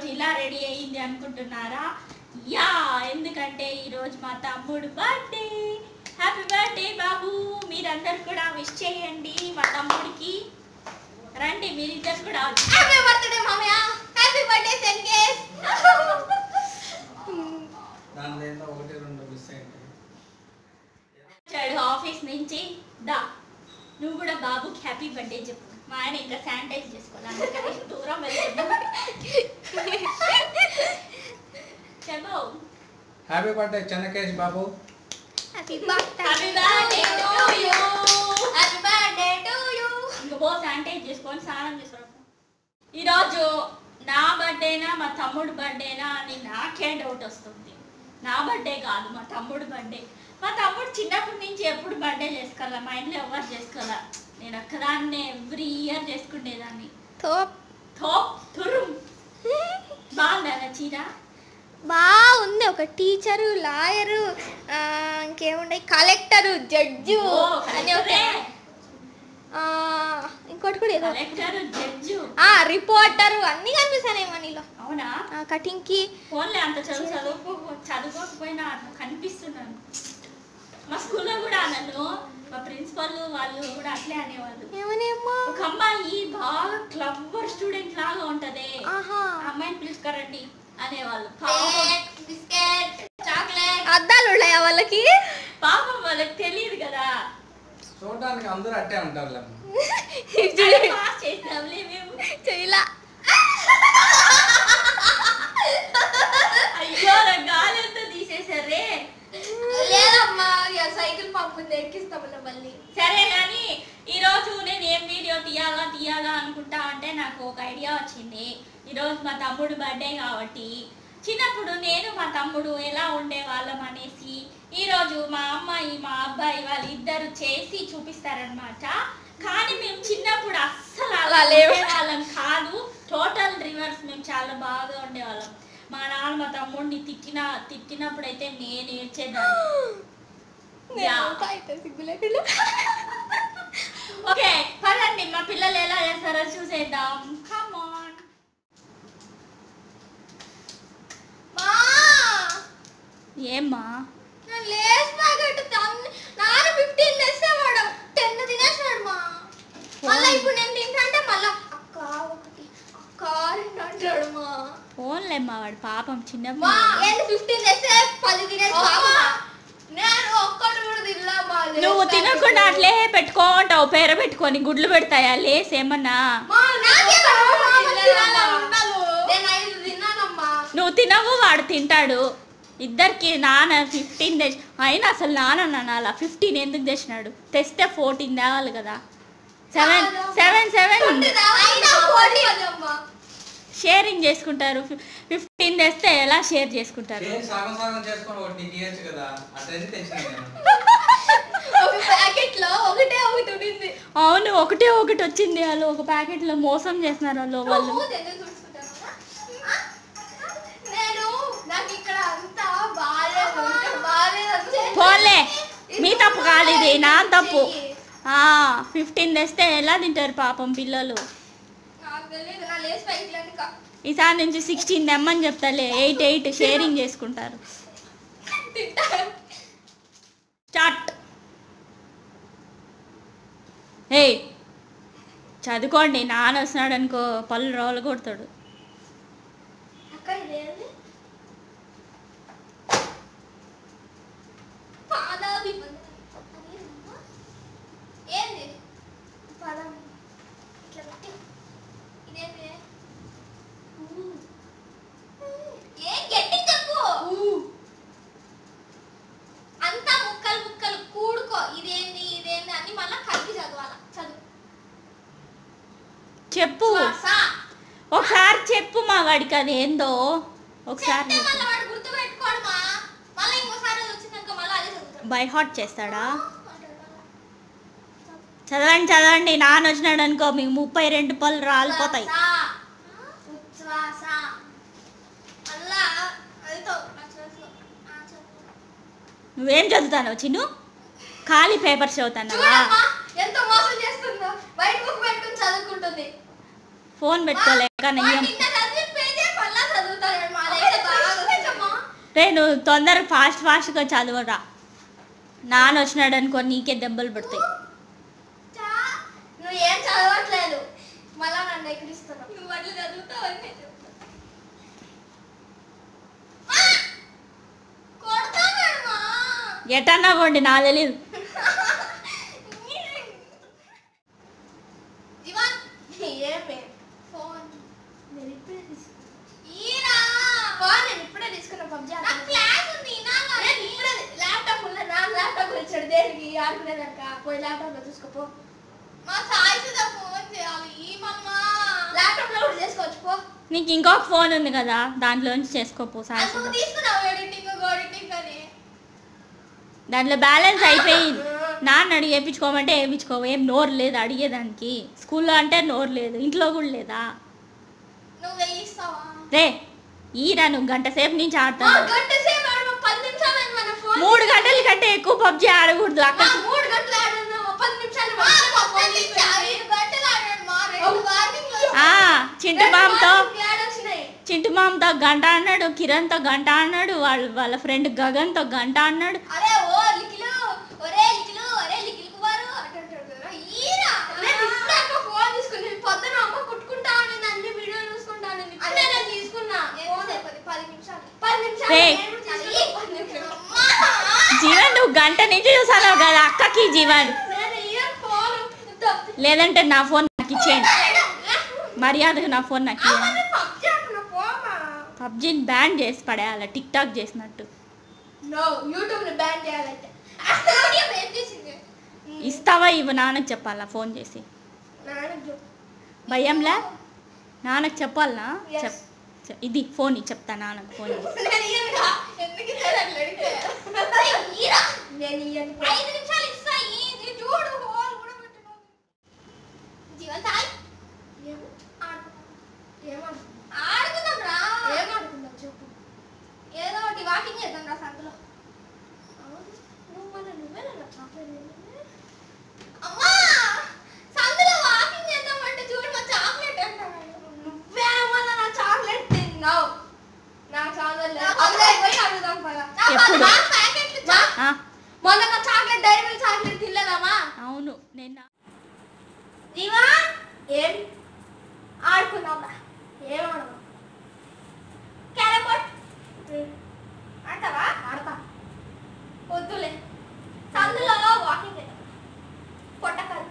ఈరోజు ఇలా రెడీ అయ్యింది అనుకుంటున్నారా యా ఎందుకంటే ఈరోజు మా తమ్ముడు బర్త్డే హ్యాపీ బర్త్డే బాబు మీరందరు కూడా విష్ చేయండి మా తమ్ముడికి రండి మీరిద్దరు కూడా వచ్చి- హ్యాపీ బర్త్డే మామయ్య హ్యాపీ బర్త్డే సెన్కేస్ దాని దేంతో ఒకటి రెండు మిస్ అయింది వచ్చాడు ఆఫీస్ నుంచి దా నువ్వు కూడా బాబుకి హ్యాపీ బర్త్డే చెప్పు మా ఆయన ఇంకా శానిటైజ్ చేసుకోవాలి అందుకని దూరం వెళ్తున్నా చెప్పు హ్యాపీ బర్త్డే చెన్నకేష్ బాబు happy happy birthday to you happy birthday to you ఇంకా పో శానిటైజ్ చేసుకొని స్నానం చేసుకోవడం ఈరోజు నా బర్త్డేనా మా తమ్ముడు బర్త్డేనా అని నాకే డౌట్ వస్తుంది నా బర్త్డే కాదు మా తమ్ముడు బర్త్డే మా తమ్ముడు చిన్నప్పటి నుంచి ఎప్పుడు బర్త్డే చేసుకోవాలా మా ఇంట్లో ఎవరు చేసుకోవాలా నేను ఒక్కదాన్నే ఎవ్రీ ఇయర్ చేసుకునేదాన్ని తోప్ థోప్ తురుం బాగుందా నా చీర బాగుంది ఒక టీచరు లాయరు ఇంకేముండే కలెక్టరు జడ్జు ఓ, అని ఒక కలెక్టరే. ఆ, ఇంకోటి కూడా ఏదో కలెక్టర్ జడ్జు ఆ రిపోర్టరు అన్ని కనిపిస్తానేమో నీలో అవునా కటింగ్ కి ఫోన్లే అంత చదువు చదువుకో చదువుకోకపోయినా అట్లా కనిపిస్తున్నాను మా స్కూల్లో కూడా నన్ను మా ప్రిన్సిపల్ వాళ్ళు కూడా అట్లే అనేవాళ్ళు ఏమనేమో ఒక అమ్మాయి బాగా క్లవర్ స్టూడెంట్ లాగా ఉంటదే ఆహా ఆ అమ్మాయిని పిలుచుకోరండి అనేవాళ్ళు పాపం బిస్కెట్ చాక్లెట్ అద్దాలు ఉన్నాయా వాళ్ళకి పాపం వాళ్ళకి తెలియదు కదా చూడడానికి అందరూ అట్టే ఉంటారు అదే పాస్ చేసినాంలే మేము చెయ్యలా అయ్యో నా గాలి అంతా తీసేసారే లేదమ్మా సైకిల్ పంపుంది ఎక్కిస్తామన్నా మళ్ళీ సరే కానీ ఈరోజు నేను ఏం వీడియో తీయాలా తీయాలా అనుకుంటా అంటే నాకు ఒక ఐడియా వచ్చింది ఈరోజు మా తమ్ముడు బర్త్డే కాబట్టి చిన్నప్పుడు నేను మా తమ్ముడు ఎలా ఉండేవాళ్ళం అనేసి ఈరోజు మా అమ్మాయి మా అబ్బాయి వాళ్ళు ఇద్దరు చేసి చూపిస్తారనమాట కానీ మేము చిన్నప్పుడు అస్సలు అలా అలా లేవు. ఉండేవాళ్ళం కాదు టోటల్ రివర్స్ మేము చాలా బాగా ఉండేవాళ్ళం మా నాన్న మా తమ్ముడిని తిట్టిన తిట్టినప్పుడు అయితే నేను ఏడ్చేదాన్ని యా. సిగ్గులేకుండా ఓకే పదండి మా పిల్లలు ఎలా చేస్తారో చూసేద్దాం కమ్ ఆన్ మా ఏమ్మా నా లేస్ ప్యాకెట్ తన్ని నాన్న ఫిఫ్టీన్ తెచ్చేవాడు టెన్ తినేసాడు మా మళ్ళీ ఇప్పుడు నేను తింటే మళ్ళా అక్క ఒకటి అక్క రెండు అంటాడు మా ఫోన్లేమ్మా వాడు పాపం మా చిన్నప్పుడు ఏంటి ఫిఫ్టీన్ తెస్తే పది తినేసి నేను ఒక్కటి కూడా తినలా మా లేస్ నువ్వు ప్యాకెట్. తినకుండా అట్లే పెట్టుకుంటావు పేర పెట్టుకొని గుడ్లు పెడతాయా లేస్ ఏమన్నా మా నాకే రావమ్మా, తినాలా ఉండదు. నేను ఐదు తిన్నానమ్మా నువ్వు తినవు వాడు తింటాడు ఇద్దరికి నాన్న ఫిఫ్టీన్ తెచ్చి అయినా అసలు నాన్న నాన్న ఫిఫ్టీన్ ఎందుకు తెచ్చినాడు తెస్తే ఫోర్టీన్ తేవాలి కదా సెవెన్ సెవెన్ సెవెన్ అయినా పోటీ అదమ్మా షేరింగ్ చేసుకుంటారు ఫిఫ్టీన్ తెస్తే ఎలా షేర్ చేసుకుంటారు నేను సగం సగం చేసుకొని ఒకటి నీకు ఇయ్యచ్చు కదా అట్లయితే తెచ్చిన నేను ఒక ప్యాకెట్ లో ఒకటే ఒకటి ఉండింది అవును ఒకటే ఒకటి వచ్చింది వాళ్ళు ఒక ప్యాకెట్ లో మోసం చేస్తున్నారు వాళ్ళు వాళ్ళు నువ్వు ఎందుకు చూసుకుంటావా? ఆ? నేను నాకు ఇక్కడ అంతా బాగాలేదు ఇక్కడ బాగాలేదు అని చెప్పి- పోన్లే మీ తప్పు కాదు ఇది నా తప్పు చెయ్యి. ఫిఫ్టీన్ తెస్తే ఎలా తింటారు పాపం పిల్లలు నాకు తెలియదు నా లేస్ ప్యాకెట్లన్నీ కా- ఈసారి నుంచి సిక్స్టీన్ తెమ్మని చెప్తాలే ఎయిట్ ఎయిట్ షేరింగ్ చేసుకుంటారు తింటాను స్టార్ట్ ఏయ్ చదువుకోండి నాన్న వస్తున్నాడు అనుకో పళ్ళు రోలు కొడతాడు అక్క ఇదేంది పాదాభి అదేనమ్మా? ఏంది పదం ఇట్లా పెట్టి ఇదేంది ఊ. ఏం గట్టి చెప్పు అంతా ముక్కలు ముక్కలు కూడుకో ఇదేంది ఇదేంది అని మళ్ళా కలిపి చదవాల చదువు చెప్పు శ్వాస. ఒకసారి చెప్పు మా వాడికి అది ఏందో ఒకసారి చెప్తే చెప్పు మళ్ళీ వాడు గుర్తు పెట్టుకోడు మా మళ్ళీ ఇంకోసారి అది వచ్చినాక మళ్ళీ అదే చదువుతాడు బై హార్ట్ చేస్తాడా చదవండి చదవండి నాన్న వచ్చినాడు అనుకో మీకు ముప్పై రెండు పళ్ళు రాలిపోతాయి శ్వాస. ఉచ్ఛ్వాస. మళ్ళా అదితో నా చేతిలో. ఆ, చెప్పు. నువ్వేం చదువుతాను చిన్ను ఖాళీ పేపర్స్ చదువుతానవా చూడమ్మా ఎంత మోసం చేస్తుందో బయట బుక్ పెట్టుకుని చదువుకుంటుంది ఫోన్ పెట్టుకోలేక వాడు నెయ్యం నిన్న చదివిన పేజే మళ్ళా చదువుతాడు మా దగ్గర బాగా వస్తుందమ్మా. రే నువ్వు తొందరగా ఫాస్ట్ ఫాస్ట్గా చదవరా నాన్న వచ్చినాడు అనుకో నీకే దెబ్బలు పడతాయి చా, నువ్వు ఏం చదవట్లేదు మళ్ళా నన్ను ఎక్కిరిస్తున్నావు నువ్వు అట్లా చదువుతావు అని నేను చెప్తున్నా. ఆ! కొడతానమ్మా. ఎటన్నా పోండి నా తెలియదు దివాన్, ఏమే? ఫోన్. నేను ఇప్పుడే తీసుకున్నా. ఈరా. ఫోన్ నేను ఇప్పుడే తీసుకున్నా పబ్జి నాకు క్లాస్ ఉంది ఇనాలా? నేను ఇప్పుడే ల్యాప్టాప్ ఉన్నా నా ల్యాప్టాప్ వచ్చాడు దేనికి ఆడుకునేదాక పోయి ల్యాప్టాప్ లో చూసుకోపో మా సాయి సుధా ఫోన్ చేయాలి ఈ మమ్మ ల్యాప్టాప్ లో కూడా చేసుకోవచ్చు పో నీకు ఇంకొక ఫోన్ ఉంది కదా దాంట్లోంచి చేసుకోపో సాయి అది నువ్వు సుధా. తీసుకున్నావు ఎడిటింగ్ ఎడిటింగ్ అని దాంట్లో బ్యాలెన్స్ అయిపోయింది నాన్న అడిగి వేయించుకోమంటే వేయించుకోవు ఏం నోరు లేదు అడిగేదానికి స్కూల్లో అంటే నోరు లేదు ఇంట్లో కూడా లేదా నువ్వు వేయిస్తావా రే ఈరా నువ్వు గంట సేపు నుంచి మా ఆడతాను గంట సేపు ఆడు, మా పది నిమిషాలు అయింది మన ఫోన్ మూడు గంటల కంటే ఎక్కువ పబ్జి ఆడకూడదు మా అక్కడ మూడు గంటలు ఆడాను మా పది నిమిషాలు వచ్చి మా ఫోన్ తీసుకుని ఐదు గంటలు ఆడాడు మా రెండు వార్నింగ్లు ఆ, చింటు మామతో యాడ్ వచ్చినాయి చింటు మామతో గంట అన్నాడు కిరణ్తో గంట అన్నాడు వాళ్ళ వాళ్ళ ఫ్రెండ్ గగన్తో గంట అన్నాడు అరే ఓ లికిలు ఒరే లికిలు ఒరే లికిల్ కుమారు అంటుంటాడు కదా ఈరా నేను ఇప్పుడే అక్క ఫోన్ తీసుకుని పొద్దున అమ్మ కుట్టుకుంటా నేను అన్ని వీడియోలు చూసుకుంటాను అంటే నేను తీసుకున్నా ఫోన్ పది పది నిమిషాలు పది నిమిషాలు రే. నేను తీసుకున్నా, పది నిమిషాలు. అమ్మా! జీవన్ నువ్వు గంట నుంచి చూసాను కదా అక్కకి జీవన్ నేను ఇయ్యను ఫోన్ తప్పి- లేదంటే నా ఫోన్ నాకు ఇచ్చేయండి మర్యాదగా నా ఫోన్ నాకు ఇవ్వండి అమ్మని పబ్జి అంటున్నా పోమా పబ్జిని బ్యాన్ చేసి పడేయాలి టిక్ టాక్ చేసినట్టు నో యూట్యూబ్ ని బ్యాన్ చేయాలంటే అసలు వీడియో ఏం చేసింది ఇస్తావా ఇవ్వ నాన్నకు చెప్పాలా ఫోన్ చేసి నాన్నకు చెప్పు. భయంలే నాన్నకు చెప్పాలనా Yes. చెప్ చె- ఇది ఫోన్ ఇ- చెప్తా నాన్నకు ఫోన్ చేసి నేను ఇయ్యనుగా. ఎందుకు ఇస్తాడు అట్లా అడిగితే? అరే, ఇయ్యరా. ఐదు నిమిషాలు ఇస్తా ఇది చూడు హోల్ కూడా పెట్టను జీవన్ తాయ్ ఏం ఆడుకుందాం ఏం ఆడుకుందాం రా ఏం ఆడుకుందాం చెప్పు ఏదో ఒకటి వాకింగ్ చేద్దాం రా సంతలో అవును, నువ్వు మన నువ్వే నా చాక్లెట్ తిన్నది? అమ్మా సంతలో వాకింగ్ చేద్దామంటే చూడు మా చాక్లెట్ అంటాడు నువ్వే మన నా చాక్లెట్ తిన్నావు నా చాక్లెట్ అప్పుడే పోయి అడుగుదాం పద ఎప్పుడు? నా ప్యాకెట్లు చా- ఆ, మొన్న నా చాక్లెట్ డైరీ మిల్క్ చాక్లెట్ తినలేదామా అవును నిన్న జీవా ఏం ఆడుకుందాంరా ఏం ఆడదాం క్యారమ్ బోర్డ్ ఆడతావా ఆడతా వద్దులే సందులో వాకింగ్ చేద్దాం పొట్టకాలు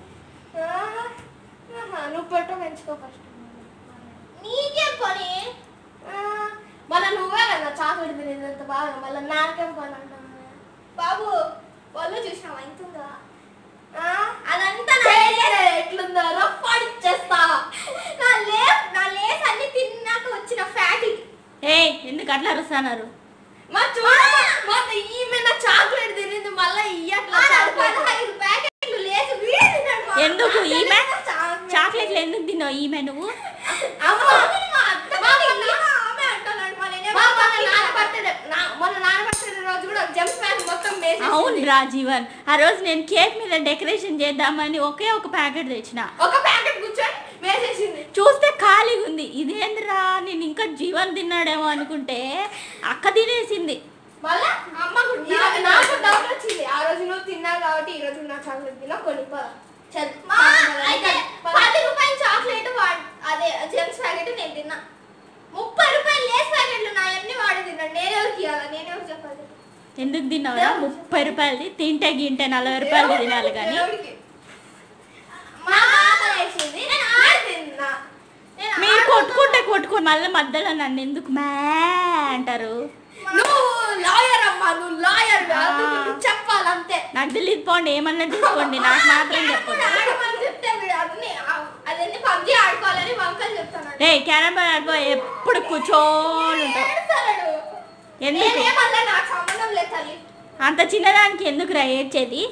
నువ్వు పొట్ట పెంచుకో ఫస్ట్ నీకేం పని మళ్ళీ నువ్వే కదా చాక్లెట్ తినేది అంత బాగా మళ్ళీ నాకేం పని అంటున్నా బాబు వాళ్ళు చూసినావా ఎంత ఉందా ఆ, అదంతా నా లేస్ ఎట్లుందో రఫ్ చేస్తా నా లేస్ నా లేస్ అన్ని తిన్నాక వచ్చిన ఫ్యాట్ ఇది ఏ ఎందుకు అట్లా అరుస్తున్నారు మా చూడ మొన్న ఈమె నా చాక్లెట్ తినింది మళ్ళీ ఇయ్యట్లా పదహైదు ప్యాకెట్లు లేస్ వీడే తిన్నాడు మా. ఎందుకు ఈమె చాక్లెట్. చాక్లెట్లు ఎందుకు తిన్నావు ఈమె నువ్వు అమ్మ, మా అత్త మొన్న ఆమె అంటున్నాడు మా నేనే మా మొన్న నాన్న బర్త్డే నా- మొన్న నాన్న బర్త్డే రోజు కూడా జంప్ ప్యాక్ మొత్తం వేసేసింది. అవును రా జీవన్ ఆ రోజు నేను కేక్ మీద డెకరేషన్ చేద్దామని ఒకే ఒక ప్యాకెట్ తెచ్చిన ఒక ప్యాకెట్ కూర్చొని వేసేసింది చూస్తే ఖాళీగా ఉంది ఇదేందిరా నేను ఇంకా జీవన్ తిన్నాడేమో అనుకుంటే అక్క తినేసింది మళ్ళా అమ్మ కూడా నాకు- నాకు డౌట్ వచ్చింది ఆ రోజు నువ్వు తిన్నావు కాబట్టి ఈ రోజు నా చాక్లెట్ తిన్నా కొన్ని పద. చల్, అయితే పది రూపాయల చాక్లెట్ వాడు అదే జెమ్స్ ప్యాకెట్ నేను తిన్నా ముప్పై రూపాయలు లేస్ ప్యాకెట్లు నా అన్ని వాడి తిన్నాడు నేను ఎవరికి ఇవ్వాలి నేను ఎవరికి చెప్పాలి ఎందుకు తిన్నావురా ముప్పై రూపాయలది తింటే గింటే నలభై రూపాయలు తినాలి కానీ దేవుడికి. మా పాప వేసింది నేను ఆడి తిన్నా నేను మీరు ఆడు- కొట్టుకుంటే కొట్టుకుని మళ్ళీ మధ్యలో నన్ను ఎందుకు మ్యా అంటారు నువ్వు లాయర్ అమ్మా నువ్వు లాయర్ కాదు ఆ. నువ్వు చెప్పాలంతే నాకు తెలియదు పోండి ఏమన్నా తీసుకోండి నాకు మాత్రం చెప్పండి ఆడమని చెప్తే వీడు అన్ని అదన్నీ పబ్జి ఆడుకోవాలని మా అంకల్ చెప్తున్నాడు రే క్యారమ్ బోర్డ్ ఆడిపో ఎప్పుడు కూర్చోని ఉంటావు ఏడుస్తాడు. ఎందుకు నేనేమన్నా నాకు సంబంధం లేదు తల్లి అంత చిన్నదానికి ఎందుకు రా ఏడ్చేది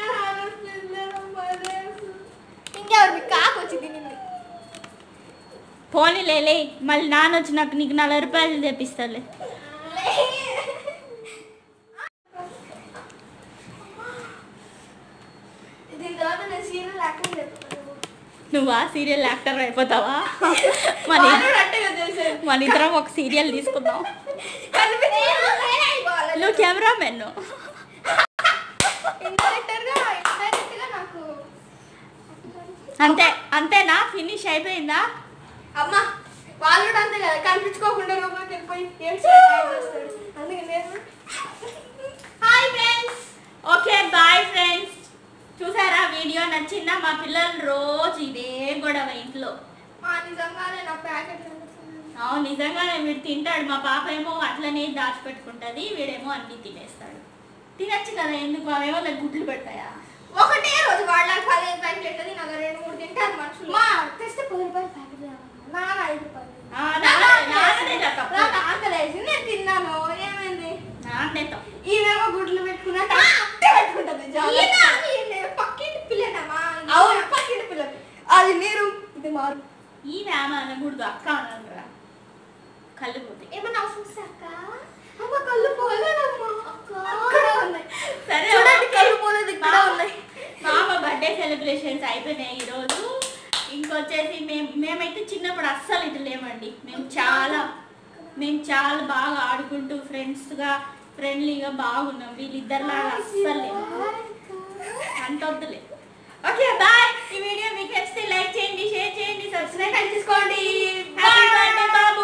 ఇంకెవరికి కాకు వచ్చి తినింది పోనీ లేలే మళ్ళీ నాన్న వచ్చినాక నీకు నలభై రూపాయలు తెప్పిస్తాలే దీని తర్వాత నేను సీరియల్ యాక్టింగ్ చెప్తాను నువ్వు ఆ సీరియల్ యాక్టర్ అయిపోతావా మరి అట్టగా చేసేది మన ఇద్దరం ఒక సీరియల్ తీసుకుందాం నువ్వు కెమెరామెన్ ఇండైరెక్టర్గా ఇండైరెక్ట్గా నాకు అంతే అంతేనా ఫినిష్ అయిపోయిందా అమ్మ వాళ్ళు కూడా అంతే కదా కనిపించుకోకుండా లోపలికి వెళ్ళిపోయి ఏం చేస్తారు అందుకే నేను hi friends okay bye friends చూసారా వీడియో నచ్చిందా మా పిల్లలు రోజు ఇదే గొడవ ఇంట్లో మా నిజంగానే నా ప్యాకెట్ అవును నిజంగానే వీడు తింటాడు మా పాప ఏమో అట్లనే దాచిపెట్టుకుంటది వీడేమో అన్ని తినేస్తాడు తినచ్చు కదా ఎందుకు అవేమో నాకు గుడ్లు పెడతాయా ఒకటే రోజు వాళ్ళకి పదిహేను ప్యాకెట్ ఉంటుంది నాకు రెండు మూడు తింటారు మనుషులు మా తెస్తే పది రూపాయలు ప్యాకెట్ నాన్న ఐదు రూపాయలు ఆ, నాన్న- నాన్నదే కదా తప్పు. నాకు ఆకలేసి నేను తిన్నాను ఏమైంది నాన్నే తప్పు ఈమెమో గుడ్లు పెట్టుకున్నా అట్టే పెట్టుకుంటుంది జాగ్రత్త. పక్కింటి పిల్లనమ్మా అవును పక్కింటి పిల్ల అది నీరు ఇది మారు ఈ రామ అనకూడదు అక్క అనరా కళ్ళు పోతాయి ఏమన్నా అవసరం వస్తే అక్క అమ్మ కళ్ళు పోలేదమ్మా అక్కడ ఉన్నాయి సరే చూడండి ఓకే. కళ్ళు పోలేదు ఇక్కడ మామ- ఉన్నాయి మామ బర్త్డే సెలబ్రేషన్స్ అయిపోయినాయి ఈరోజు ఇంకొచ్చేసి మేము మేమైతే చిన్నప్పుడు అస్సలు ఇటు లేమండి మేము చాలా మేము చాలా బాగా ఆడుకుంటూ ఫ్రెండ్స్గా ఫ్రెండ్లీగా బాగున్నాం వీళ్ళిద్దరిలాగా అస్సలు లేము అంత వద్దులే ఓకే బాయ్ ఈ వీడియో మీకు నచ్చితే లైక్ చేయండి షేర్ చేయండి సబ్స్క్రైబ్ చేసుకోండి హ్యాపీ బర్త్డే బాబు